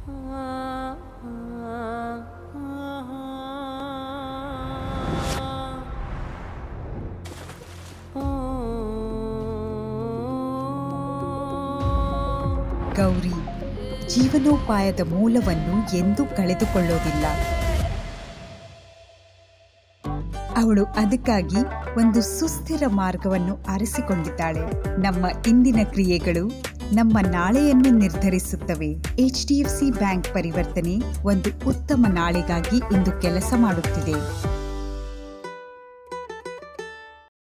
ಗೌರಿ ಜೀವನೋಪಾಯದ ಮೂಲವನ್ನು ಎಂದೂ ಕಳೆದುಕೊಳ್ಳೋದಿಲ್ಲ ಅವಳು ಅದಕ್ಕಾಗಿ ಒಂದು ಸುಸ್ಥಿರ ಮಾರ್ಗವನ್ನು ಆರಿಸಿಕೊಂಡಿದ್ದಾಳೆ ನಮ್ಮ ಇಂದಿನ ಕ್ರಿಯೆಗಳು ನಮ್ಮ ನಾಳೆಯನ್ನು ನಿರ್ಧರಿಸುತ್ತವೆ H D F C bank ಪರಿವರ್ತನೆ ಒಂದು ಉತ್ತಮ ನಾಳೆಗಾಗಿ ಇಂದು ಕೆಲಸ ಮಾಡುತ್ತಿದೆ